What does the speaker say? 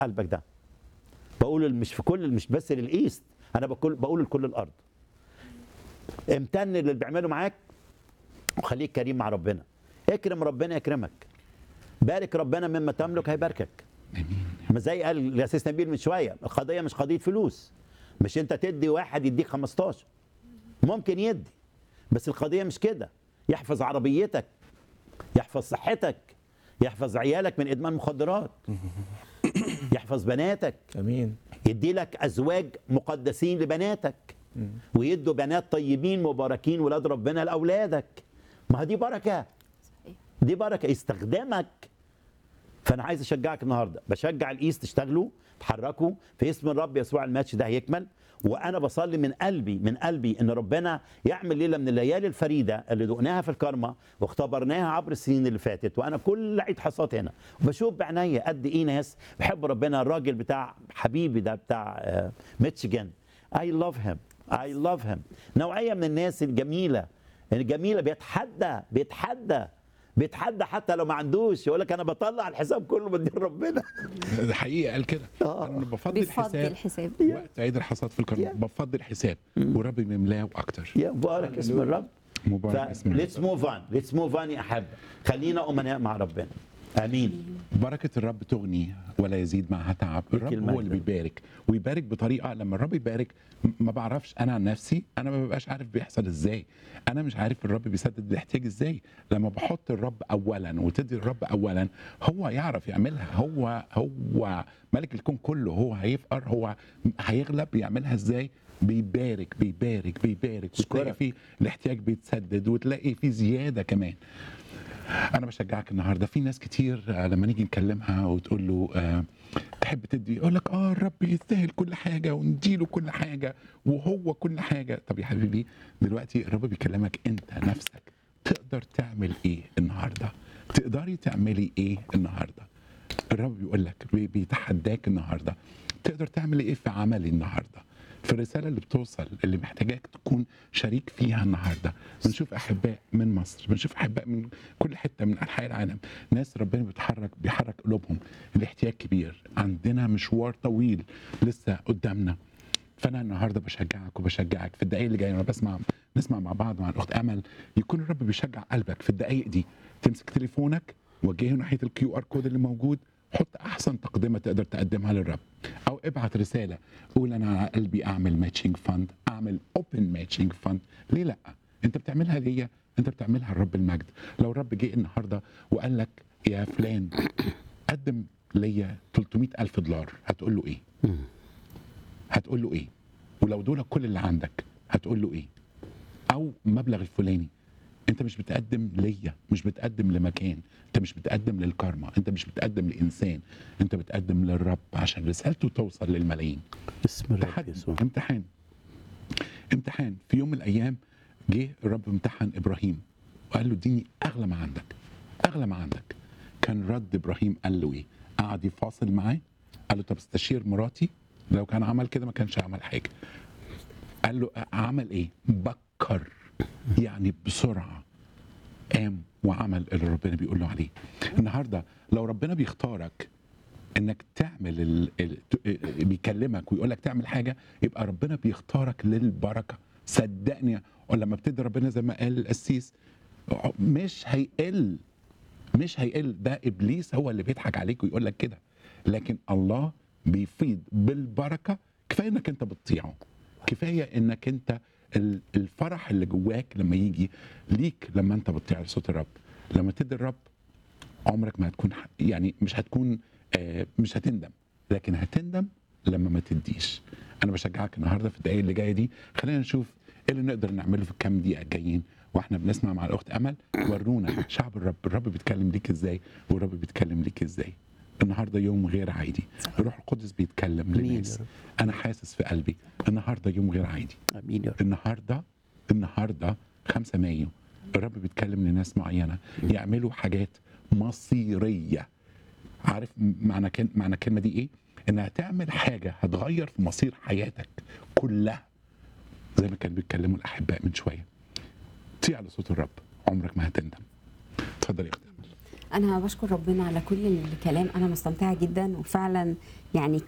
قلبك ده بقول مش في كل مش بس للايست انا بقول بقول لكل الارض امتن للي بيعمله معاك وخليك كريم مع ربنا اكرم ربنا يكرمك بارك ربنا مما تملك هيباركك امين ما زي قال الاسيس نبيل من شويه القضيه مش قضيه فلوس مش انت تدي واحد يديك 15 ممكن يدي بس القضيه مش كده يحفظ عربيتك يحفظ صحتك يحفظ عيالك من ادمان مخدرات يحفظ بناتك امين يدي لك ازواج مقدسين لبناتك ويدوا بنات طيبين مباركين ولاد ربنا لاولادك ما دي بركه دي بركه يستخدمك فانا عايز اشجعك النهارده بشجع الايست تشتغلوا تحركوا في اسم الرب يسوع الماتش ده هيكمل وانا بصلي من قلبي من قلبي ان ربنا يعمل ليله من الليالي الفريده اللي دقناها في الكرمه واختبرناها عبر السنين اللي فاتت وانا كل عيد حصاد هنا وبشوف بعينيا قد ايه ناس بحب ربنا الراجل بتاع حبيبي ده بتاع آه، ميتشيجان اي لاف هيم اي لاف هيم نوعيه من الناس الجميله الجميله بيتحدى بيتحدى بيتحدى حتى لو ما عندوش يقول لك انا بطلع الحساب كله بدي ربنا ده حقيقي قال كده آه. انا بفضل بيفضي الحساب الحساب وقت عيد الحصاد في القرن Yeah. بفضل الحساب ورب بيملاه اكتر يا مبارك اسم الرب مبارك اسم ليتس الرب موف اون ليتس موف اون يا احبه خلينا امناء مع ربنا امين بركة الرب تغني ولا يزيد معها تعب الرب المجد. هو اللي بيبارك ويبارك بطريقة لما الرب يبارك م- ما بعرفش أنا عن نفسي أنا ما ببقاش عارف بيحصل إزاي أنا مش عارف الرب بيسدد الاحتياج إزاي لما بحط الرب أولا وتدي الرب أولا هو يعرف يعملها هو هو ملك الكون كله هو هيفقر هو هيغلب يعملها إزاي بيبارك بيبارك بيبارك وتلاقي أشكرك. فيه الاحتياج بيتسدد وتلاقي فيه زيادة كمان انا بشجعك النهارده في ناس كتير آه، لما نيجي نكلمها وتقول له آه تحب تدي يقول لك اه الرب يستاهل كل حاجه ونديله كل حاجه وهو كل حاجه طب يا حبيبي دلوقتي الرب بيكلمك انت نفسك تقدر تعمل ايه النهارده تقدري تعملي ايه النهارده الرب بيقول لك بي- بيتحداك النهارده تقدر تعمل ايه في عملي النهارده في الرساله اللي بتوصل اللي محتاجاك تكون شريك فيها النهارده بنشوف احباء من مصر بنشوف احباء من كل حته من انحاء العالم ناس ربنا بيتحرك بيحرك قلوبهم الاحتياج كبير عندنا مشوار طويل لسه قدامنا فانا النهارده بشجعك وبشجعك في الدقائق اللي جايه وانا بسمع نسمع مع بعض مع الاخت امل يكون الرب بيشجع قلبك في الدقائق دي تمسك تليفونك وجهه ناحيه الكيو ار كود اللي موجود حط احسن تقدمه تقدر تقدمها للرب او ابعت رساله قول انا على قلبي اعمل ماتشنج فند اعمل اوبن ماتشنج فند ليه لا انت بتعملها ليا انت بتعملها لرب المجد لو الرب جه النهارده وقال لك يا فلان قدم ليا 300 الف دولار هتقول له ايه هتقول له ايه ولو دول كل اللي عندك هتقول له ايه او المبلغ الفلاني انت مش بتقدم ليا مش بتقدم لمكان انت مش بتقدم للكارما انت مش بتقدم لانسان انت بتقدم للرب عشان رسالته توصل للملايين اسم الرب تحدي يسوع امتحان امتحان في يوم من الايام جه الرب امتحن ابراهيم وقال له اديني اغلى ما عندك اغلى ما عندك كان رد ابراهيم قال له ايه قعد يفاصل معاه قال له طب استشير مراتي لو كان عمل كده ما كانش عمل حاجه قال له عمل ايه بكر يعني بسرعه قام وعمل اللي ربنا بيقول له عليه النهارده لو ربنا بيختارك انك تعمل ال... ال... ت- بيكلمك ويقول لك تعمل حاجه يبقى ربنا بيختارك للبركه صدقني ولما ابتدي ربنا زي ما قال القسيس مش هيقل مش هيقل ده ابليس هو اللي بيضحك عليك ويقول لك كده لكن الله بيفيض بالبركه كفايه انك انت بتطيعه كفايه انك انت ال- الفرح اللي جواك لما يجي ليك لما انت بتطيع صوت الرب لما تدي الرب عمرك ما هتكون ح- يعني مش هتكون آه، مش هتندم لكن هتندم لما ما تديش انا بشجعك النهارده في الدقايق اللي جايه دي خلينا نشوف ايه اللي نقدر نعمله في الكام دقيقه الجايين واحنا بنسمع مع الاخت امل ورونا شعب الرب الرب بيتكلم ليك ازاي والرب بيتكلم ليك ازاي النهارده يوم غير عادي الروح القدس بيتكلم آمين يا للناس رب. انا حاسس في قلبي النهارده يوم غير عادي امين يا رب النهارده النهارده 5 مايو الرب بيتكلم لناس معينه يعملوا حاجات مصيريه عارف معنى كل معنى الكلمه دي ايه؟ انها تعمل حاجه هتغير في مصير حياتك كلها زي ما كان بيتكلموا الاحباء من شويه طيع لصوت الرب عمرك ما هتندم اتفضل يا اختي أمل. انا بشكر ربنا على كل الكلام انا مستمتعه جدا وفعلا يعني